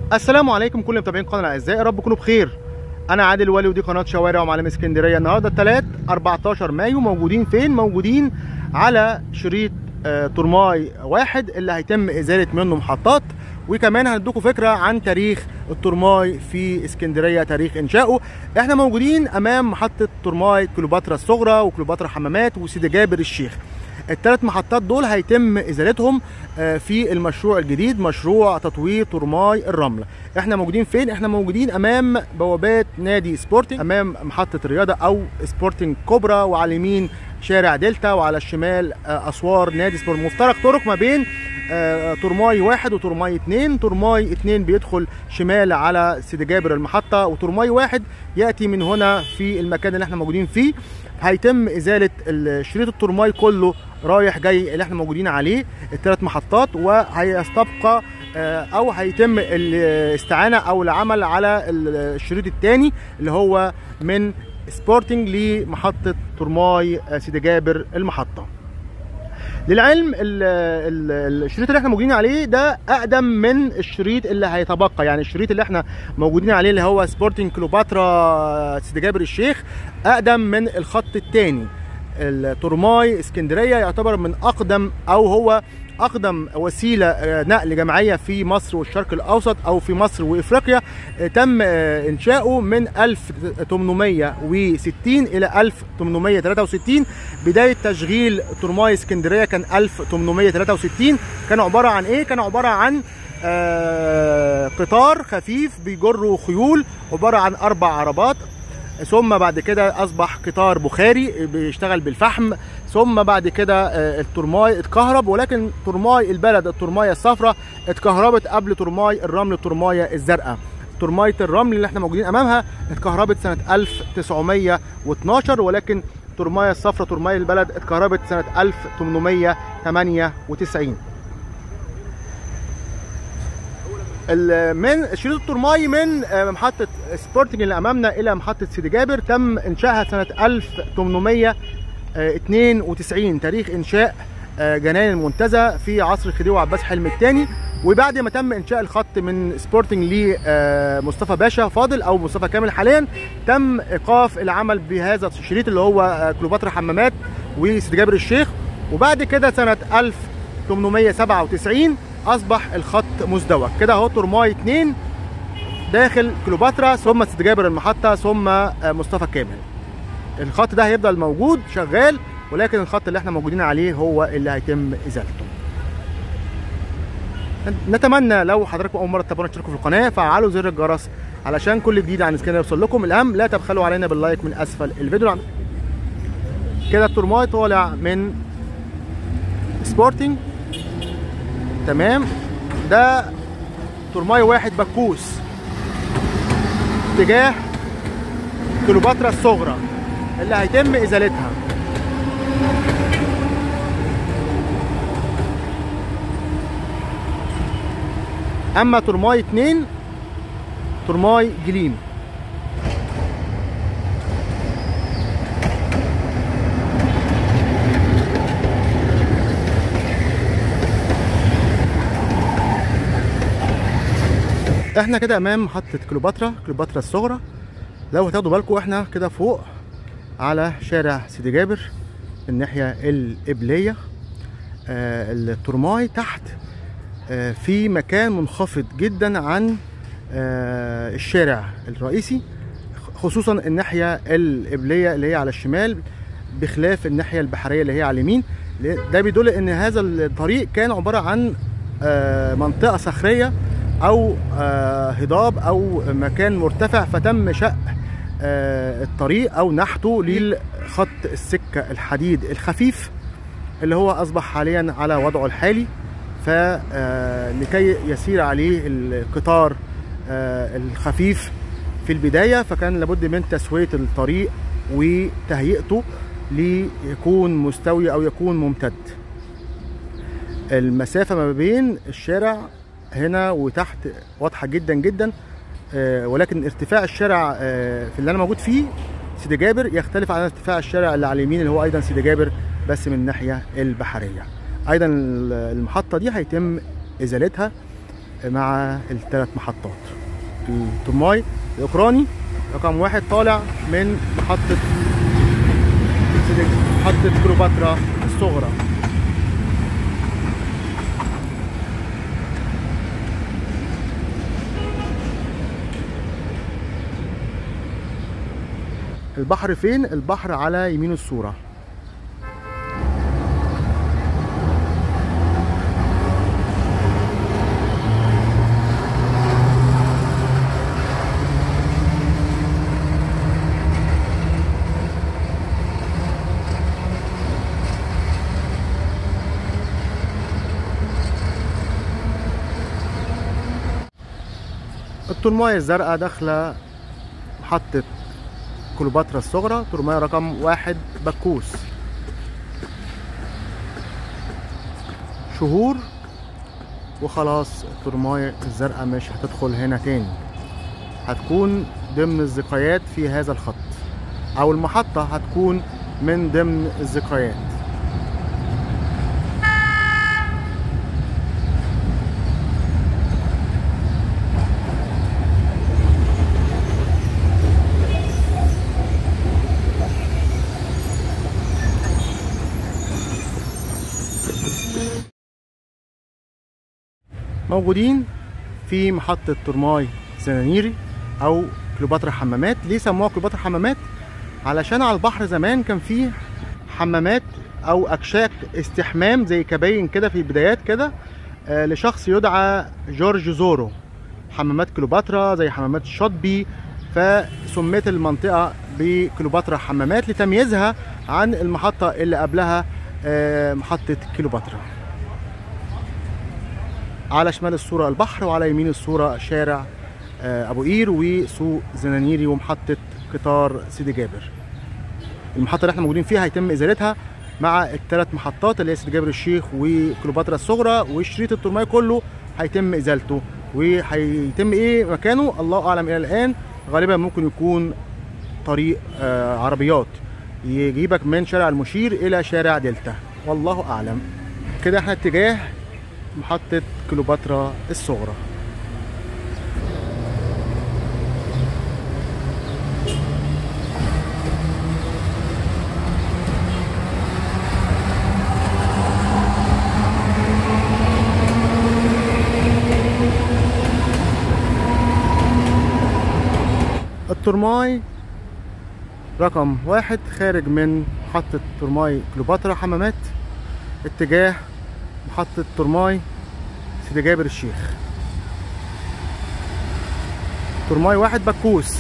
السلام عليكم كل متابعين قناه الاعزاء يا رب تكونوا بخير انا عادل ولي ودي قناه شوارع ومعالم اسكندريه النهارده الثلاث 14 مايو موجودين فين موجودين على شريط آه، ترماي واحد اللي هيتم ازاله منه محطات وكمان هندوكم فكره عن تاريخ الترماي في اسكندريه تاريخ انشائه احنا موجودين امام محطه ترماي كليوباترا الصغرى وكليوباترا حمامات وسيدي جابر الشيخ الثلاث محطات دول هيتم ازالتهم آه، في المشروع الجديد مشروع تطوير ترماي الرمل احنا موجودين فين احنا موجودين امام بوابات نادي سبورتنج امام محطه الرياضه او سبورتنج كوبرا وعلى اليمين شارع دلتا وعلى الشمال آه، اسوار نادي سبورت مفترق طرق ما بين آه، ترماي واحد وترماي اتنين ترماي اتنين بيدخل شمال على سيدي جابر المحطة وترماي واحد يأتي من هنا في المكان اللي احنا موجودين فيه هيتم إزالة ال- شريط الترماي كله رايح جاي اللي احنا موجودين عليه الثلاث محطات وهيستبقى آه، او هيتم الاستعانة او العمل على الشريط الثاني اللي هو من سبورتنج لمحطة ترماي آه، سيدي جابر المحطة للعلم ال- ال- الشريط اللي احنا موجودين عليه ده اقدم من الشريط اللي هيتبقى يعني الشريط اللي احنا موجودين عليه اللي هو سبورتنج كليوباترا سيدي جابر الشيخ اقدم من الخط الثاني الترماي اسكندريه يعتبر من اقدم او هو اقدم وسيله آه، نقل جماعيه في مصر والشرق الاوسط او في مصر وافريقيا آه، تم آه، انشاؤه من 1860 الى 1863 بدايه تشغيل ترماي اسكندريه كان 1863 كان عباره عن ايه كان عباره عن آه، قطار خفيف بيجروا خيول عباره عن اربع عربات ثم بعد كده اصبح قطار بخاري بيشتغل بالفحم ثم بعد كده آه، الترماي اتكهرب ولكن ترماي البلد الترمايه الصفراء اتكهربت قبل ترماي الرمل الترمايه الزرقاء ترمايه الرمل اللي احنا موجودين امامها اتكهربت سنه 1912 ولكن ترمايه الصفراء ترمايه البلد اتكهربت سنه 1898 ال- من شريط الترماي من آه، محطة سبورتنج اللي أمامنا إلى محطة سيدي جابر تم إنشائها سنة 1892 تاريخ إنشاء آه، جناين المنتزه في عصر الخديوي عباس حلمي الثاني وبعد ما تم إنشاء الخط من سبورتنج لمصطفى باشا فاضل أو مصطفى كامل حاليا تم إيقاف العمل بهذا الشريط اللي هو آه، كليوباترا حمامات وسيدي جابر الشيخ وبعد كده سنة 1897 اصبح الخط مزدوج كده اهو ترماي 2 داخل كليوباترا ثم سيدي جابر المحطه ثم آه، مصطفى كامل الخط ده هيفضل موجود شغال ولكن الخط اللي احنا موجودين عليه هو اللي هيتم ازالته نتمنى لو حضراتكم اول مره تتابعونا تشتركوا في القناه فعلوا زر الجرس علشان كل جديد عن اسكندريه يوصل لكم الاهم لا تبخلوا علينا باللايك من اسفل الفيديو كده الترماي طالع من سبورتنج تمام ده ترماي واحد بكوس اتجاه كليوباترا الصغرى اللي هيتم ازالتها اما ترماي اتنين ترماي جليم احنا كده امام محطة كليوباترا كليوباترا الصغرى لو هتاخدوا بالكم احنا كده فوق على شارع سيدي جابر الناحية القبلية آه الترماي تحت آه في مكان منخفض جدا عن آه الشارع الرئيسي خصوصا الناحية القبلية اللي هي على الشمال بخلاف الناحية البحرية اللي هي على اليمين ده بيدل ان هذا الطريق كان عبارة عن آه منطقة صخرية او آه، هضاب او مكان مرتفع فتم شق آه، الطريق او نحته للخط السكه الحديد الخفيف اللي هو اصبح حاليا على وضعه الحالي فلكي يسير عليه القطار آه، الخفيف في البدايه فكان لابد من تسويه الطريق وتهيئته ليكون مستوي او يكون ممتد المسافه ما بين الشارع هنا وتحت واضحه جدا جدا آه، ولكن ارتفاع الشارع آه، في اللي انا موجود فيه سيدي جابر يختلف عن ارتفاع الشارع اللي على اليمين اللي هو ايضا سيدي جابر بس من الناحيه البحريه ايضا المحطه دي هيتم ازالتها مع الثلاث محطات الترماي الاوكراني رقم واحد طالع من محطة محطة كليوباترا الصغرى البحر فين؟ البحر على يمين الصورة الترماية الزرقاء داخلة محطة كليوباترا الصغرى ترماية رقم واحد بكوس شهور وخلاص الترماية الزرقاء مش هتدخل هنا تاني هتكون ضمن الذكريات في هذا الخط او المحطة هتكون من ضمن الذكريات موجودين في محطة ترماي زنانيري أو كليوباترا حمامات ليه سموها كليوباترا حمامات؟ علشان على البحر زمان كان فيه حمامات أو أكشاك استحمام زي كباين كده في البدايات كده آه لشخص يدعى جورج زورو حمامات كليوباترا زي حمامات الشاطبي فسميت المنطقة بكليوباترا حمامات لتمييزها عن المحطة اللي قبلها آه محطة كليوباترا على شمال الصورة البحر وعلى يمين الصورة شارع أبو قير وسوق زنانيري ومحطة قطار سيدي جابر المحطة اللي احنا موجودين فيها هيتم إزالتها مع الثلاث محطات اللي هي سيدي جابر الشيخ وكليوباترا الصغرى وشريط الترماي كله هيتم إزالته وهيتم إيه مكانه الله أعلم إلى الآن غالبا ممكن يكون طريق عربيات يجيبك من شارع المشير إلى شارع دلتا والله أعلم كده احنا اتجاه محطة كليوباترا الصغرى الترماي رقم واحد خارج من محطة ترماي كليوباترا حمامات اتجاه محطة ترماي سيدي جابر الشيخ ترماي واحد بكوس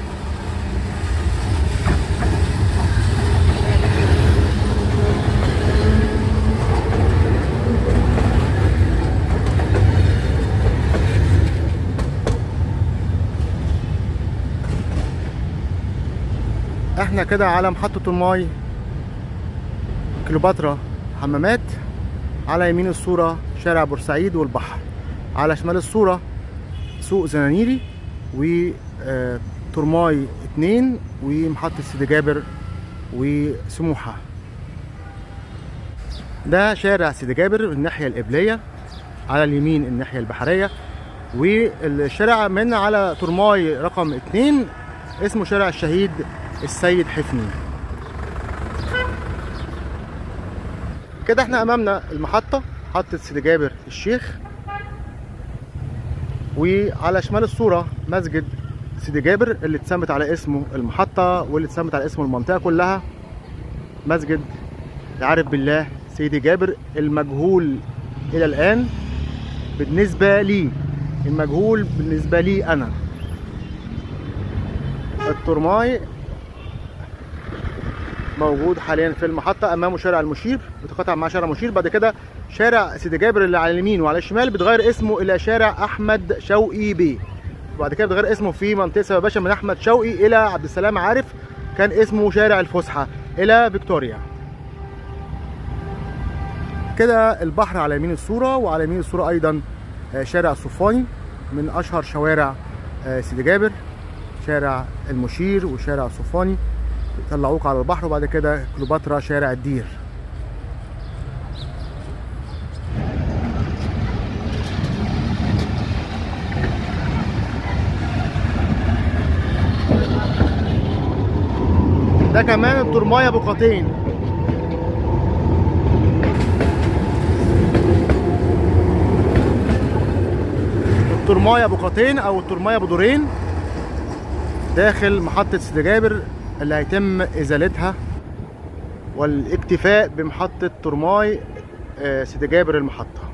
احنا كده على محطة ترماي كليوباترا حمامات على يمين الصورة شارع بورسعيد والبحر على شمال الصورة سوق زنانيري وترماي اتنين ومحطة سيدي جابر وسموحة ده شارع سيدي جابر الناحية القبلية على اليمين الناحية البحرية والشارع من على ترماي رقم اتنين اسمه شارع الشهيد السيد حفني كده احنا امامنا المحطة محطة سيدي جابر الشيخ وعلى شمال الصورة مسجد سيدي جابر اللي اتسمت على اسمه المحطة واللي اتسمت على اسمه المنطقة كلها مسجد عارف بالله سيدي جابر المجهول إلى الآن بالنسبة لي المجهول بالنسبة لي أنا الترماي موجود حاليا في المحطة أمامه شارع المشير بتقاطع مع شارع المشير بعد كده شارع سيدي جابر اللي على اليمين وعلى الشمال بتغير اسمه إلى شارع أحمد شوقي بيه وبعد كده بتغير اسمه في منطقة سبا باشا من أحمد شوقي إلى عبد السلام عارف كان اسمه شارع الفسحة إلى فيكتوريا كده البحر على يمين الصورة وعلى يمين الصورة أيضا شارع الصفاني من أشهر شوارع سيدي جابر شارع المشير وشارع الصفاني يطلعوك على البحر وبعد كده كليوباترا شارع الدير ده كمان الترمايه ابو قطين الترمايه ابو قطين او الترمايه ابو دورين داخل محطه سيدي جابر اللي هيتم ازالتها والاكتفاء بمحطه ترماي آه، سيدي جابر المحطه